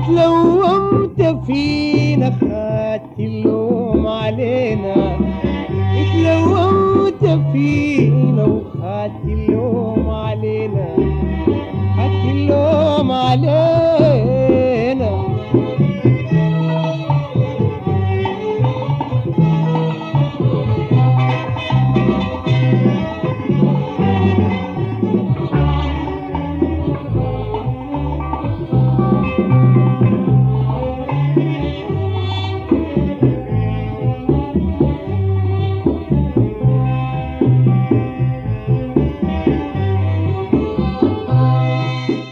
اتلومت فينا خدت اللوم علينا اتلومت فينا وخدت اللوم علينا خدت اللوم علينا